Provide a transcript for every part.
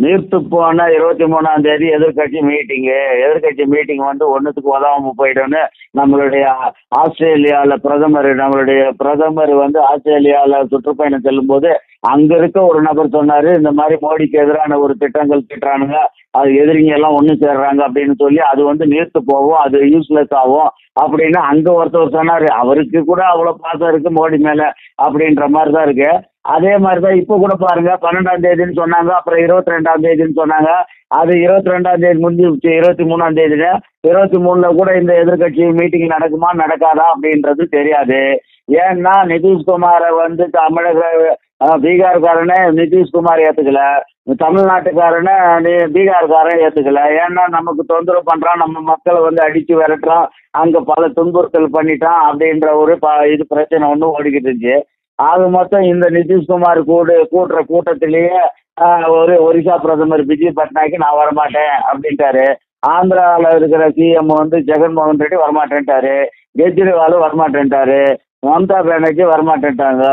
நீர்த்து போன இருபத்தி மூணாம் தேதி எதிர்கட்சி மீட்டிங்கு எதிர்கட்சி மீட்டிங் வந்து ஒன்றுத்துக்கு உதவாம போயிடும்னு நம்மளுடைய ஆஸ்திரேலியாவில் பிரதமர் நம்மளுடைய பிரதமர் வந்து ஆஸ்திரேலியாவில் சுற்றுப்பயணம் செல்லும்போது அங்க இருக்க ஒரு நபர் சொன்னாரு இந்த மாதிரி மோடிக்கு எதிரான ஒரு திட்டங்கள் திட்டுறானுங்க அது எதிரிங்க எல்லாம் ஒன்று சேர்றாங்க அப்படின்னு சொல்லி அது வந்து நீர்த்து போகும் அது யூஸ்லெஸ் ஆகும் அப்படின்னு அங்க ஒருத்தர் சொன்னாரு அவருக்கு கூட அவ்வளவு பாசம் இருக்கு மோடி மேல அப்படின்ற மாதிரி தான் இருக்கு அதே மாதிரி தான் இப்போ கூட பாருங்க பன்னெண்டாம் தேதின்னு சொன்னாங்க அப்புறம் இருபத்தி ரெண்டாம் தேதின்னு சொன்னாங்க அது இருபத்தி ரெண்டாம் தேதி முடிஞ்சிருச்சு இருபத்தி மூணாம் தேதியில இருபத்தி மூணுல கூட இந்த எதிர்கட்சி மீட்டிங் நடக்குமா நடக்காதா அப்படின்றது தெரியாது ஏன்னா நிதிஷ்குமாரை வந்து தமிழக அஹ், பீகார்காரனே நிதிஷ்குமார் ஏத்துக்கல தமிழ்நாட்டுக்காரனை நீ பீகார்காரன் ஏத்துக்கல ஏன்னா நமக்கு தொந்தரவு பண்றான் நம்ம மக்களை வந்து அடிச்சு விரட்டுறான் அங்க பல துன்புறுத்தல் பண்ணிட்டான் அப்படின்ற ஒரு ப- இது பிரச்சனை ஒன்று ஓடிக்கிட்டு இருந்துச்சு ஆக மொத்தம் இந்த நிதிஷ்குமார் கூடு கூட்டுற கூட்டத்திலேயே ஆஹ், ஒரு ஒரிசா பிரதமர் விஜய் பட்நாயக் நான் வரமாட்டேன் அப்படின்ட்டாரு ஆந்திராவில் இருக்கிற சிஎம் வந்து ஜெகன்மோகன் ரெட்டி வரமாட்டேன்ட்டாரு கெஜ்ரிவாலும் வரமாட்டேன்ட்டாரு மம்தா பானர்ஜி வரமாட்டேன்ட்டாங்க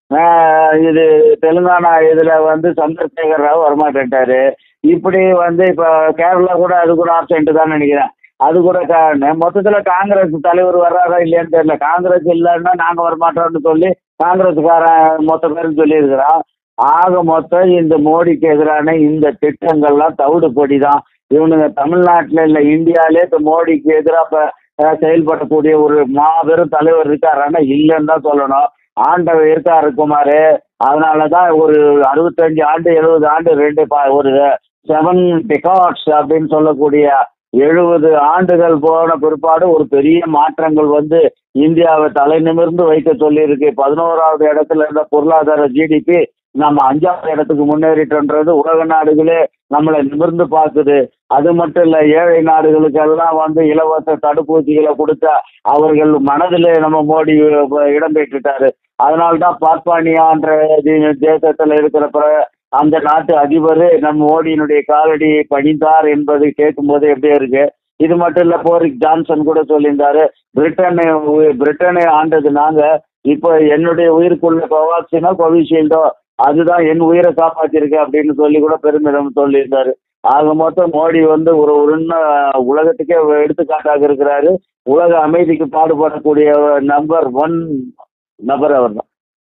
ஆஹ், இது தெலுங்கானா இதில் வந்து சந்திரசேகர் ராவ் வரமாட்டேன்ட்டாரு இப்படி வந்து இப்போ கேரளா கூட அது கூட ஆப்சென்ட் தான் நினைக்கிறேன் அது கூட கா- மொத்தத்துல காங்கிரஸ் தலைவர் வர்றாரா இல்லையான்னு தெரியல காங்கிரஸ் இல்லைன்னா நாங்க வரமாட்டோம்னு சொல்லி காங்கிரஸ்காரன் மொத்த பேரும் சொல்லியிருக்கிறான் ஆக மொத்தம் இந்த மோடிக்கு எதிரான இந்த திட்டங்கள்லாம் தவிடு பொடி தான் இவனுங்க தமிழ்நாட்டில் இல்லை இந்தியாவிலே இப்போ மோடிக்கு எதிராக செயல்படக்கூடிய ஒரு மாபெரும் தலைவர் இருக்காரான்னா இல்லைன்னு தான் சொல்லணும் ஆண்டவர் இருக்காரு குமார் அதனால தான் ஒரு அறுபத்தஞ்சு ஆண்டு எழுபது ஆண்டு ரெண்டு பா ஒரு செவன் டிகாட்ஸ் அப்படின்னு சொல்லக்கூடிய எழுபது ஆண்டுகள் போன பிற்பாடு ஒரு பெரிய மாற்றங்கள் வந்து இந்தியாவை தலை நிமிர்ந்து வைக்க சொல்லியிருக்கு பதினோராவது இடத்துல இருந்த பொருளாதார ஜிடிபி நம்ம அஞ்சாவது இடத்துக்கு முன்னேறிட்டோன்றது உலக நாடுகளே நம்மளை நிமிர்ந்து பார்க்குது அது மட்டும் இல்லை ஏழை நாடுகளுக்கெல்லாம் வந்து இலவச தடுப்பூசிகளை கொடுத்தா அவர்கள் மனதிலே நம்ம மோடி இடம் பெற்றுட்டாரு அதனால தான் பார்ப்பானியான்ற தி- தேசத்துல இருக்கிற பிற- அந்த நாட்டு அதிபர் நம்ம மோடியினுடைய காலடி பணிந்தார் என்பதை கேட்கும்போது எப்படியே இருக்கு இது மட்டும் இல்ல போரிக் ஜான்சன் கூட சொல்லியிருந்தாரு பிரிட்டனை உ- பிரிட்டனை ஆண்டது நாங்க இப்போ என்னுடைய உயிருக்குள்ள கோவாக்சினோ கோவிஷீல்டோ அதுதான் என் உயிரை காப்பாத்திருக்கு அப்படின்னு சொல்லி கூட பெருமிதம் சொல்லியிருந்தாரு ஆக மொத்தம் மோடி வந்து ஒரு உண்மை உலகத்துக்கே எடுத்துக்காட்டாக இருக்கிறாரு உலக அமைதிக்கு பாடுபடக்கூடிய நம்பர் ஒன் நபர் அவர்